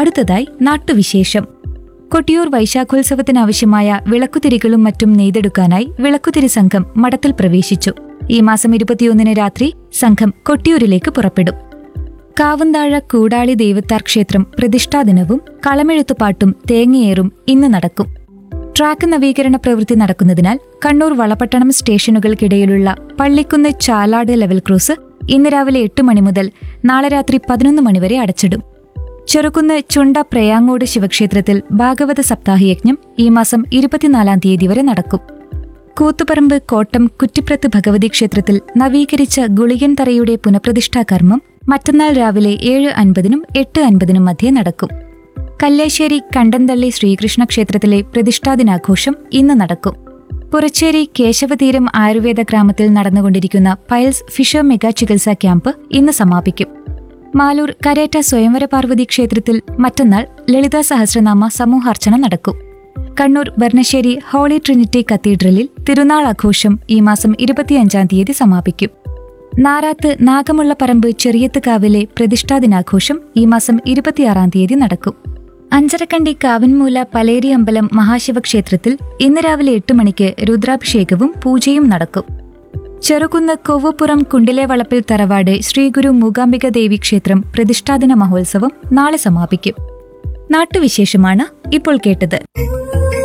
അടുത്തതായി നാട്ടുവിശേഷം കൊട്ടിയൂർ വൈശാഖോത്സവത്തിനാവശ്യമായ വിളക്കുതിരികളും മറ്റും നെയ്തെടുക്കാനായി വിളക്കുതിരി സംഘം മഠത്തിൽ പ്രവേശിച്ചു ഈ മാസം ഇരുപത്തിയൊന്നിന് രാത്രി സംഘം കൊട്ടിയൂരിലേക്ക് പുറപ്പെടും കാവുന്താഴ കൂടാളി ദേവത്താർ ക്ഷേത്രം പ്രതിഷ്ഠാദിനവും കളമെഴുത്തുപാട്ടും തേങ്ങയേറും ഇന്ന് നടക്കും ട്രാക്ക് നവീകരണ പ്രവൃത്തി നടക്കുന്നതിനാൽ കണ്ണൂർ വളപട്ടണം സ്റ്റേഷനുകൾക്കിടയിലുള്ള പള്ളിക്കുന്ന് ചാലാട് ലെവൽ ക്രോസ് ഇന്ന് രാവിലെ എട്ട് മണി മുതൽ നാളെ രാത്രി പതിനൊന്ന് മണിവരെ അടച്ചിടും ചെറുകുന്ന് ചുണ്ട പ്രയാങ്ങോട് ശിവക്ഷേത്രത്തിൽ ഭാഗവത സപ്താഹയജ്ഞം ഈ മാസം ഇരുപത്തിനാലാം തീയതി വരെ നടക്കും കൂത്തുപറമ്പ് കോട്ടം കുറ്റിപ്രത്ത് ഭഗവതി ക്ഷേത്രത്തിൽ നവീകരിച്ച ഗുളികൻ തറയുടെ പുനഃപ്രതിഷ്ഠാ കർമ്മം മറ്റന്നാൾ രാവിലെ ഏഴ് അൻപതിനും എട്ട് അൻപതിനും മധ്യേ നടക്കും കല്ലേശ്ശേരി കണ്ടന്തള്ളി ശ്രീകൃഷ്ണ ക്ഷേത്രത്തിലെ പ്രതിഷ്ഠാദിനാഘോഷം ഇന്ന് നടക്കും പുറച്ചേരി കേശവതീരം ആയുർവേദ ഗ്രാമത്തിൽ നടന്നുകൊണ്ടിരിക്കുന്ന പയൽസ് ഫിഷർ മെഗാ ചികിത്സാ ക്യാമ്പ് ഇന്ന് സമാപിക്കും മാലൂർ കരേറ്റ സ്വയംവര പാർവതി ക്ഷേത്രത്തിൽ മറ്റന്നാൾ ലളിതാ സഹസ്രനാമ സമൂഹാർച്ചന നടക്കും കണ്ണൂർ ബർണശ്ശേരി ഹോളി ട്രിനിറ്റി കത്തീഡ്രലിൽ തിരുനാൾ ആഘോഷം ഈ മാസം ഇരുപത്തിയഞ്ചാം തീയതി സമാപിക്കും നാറാത്ത് നാഗമുള്ളപ്പറമ്പ് ചെറിയത്തുകാവിലെ പ്രതിഷ്ഠാദിനാഘോഷം ഈ മാസം ഇരുപത്തിയാറാം തീയതി നടക്കും അഞ്ചരക്കണ്ടി കാവൻമൂല പലേരി അമ്പലം മഹാശിവക്ഷേത്രത്തിൽ ഇന്ന് രാവിലെ എട്ട് മണിക്ക് രുദ്രാഭിഷേകവും പൂജയും നടക്കും ചെറുകുന്ന് കൊവ്വപ്പുറം കുണ്ടിലെ വളപ്പിൽ തറവാട് ശ്രീഗുരു മൂകാംബിക ദേവി ക്ഷേത്രം പ്രതിഷ്ഠാദിന മഹോത്സവം നാളെ സമാപിക്കും നാട്ടുവിശേഷമാണ് ഇപ്പോൾ കേട്ടത്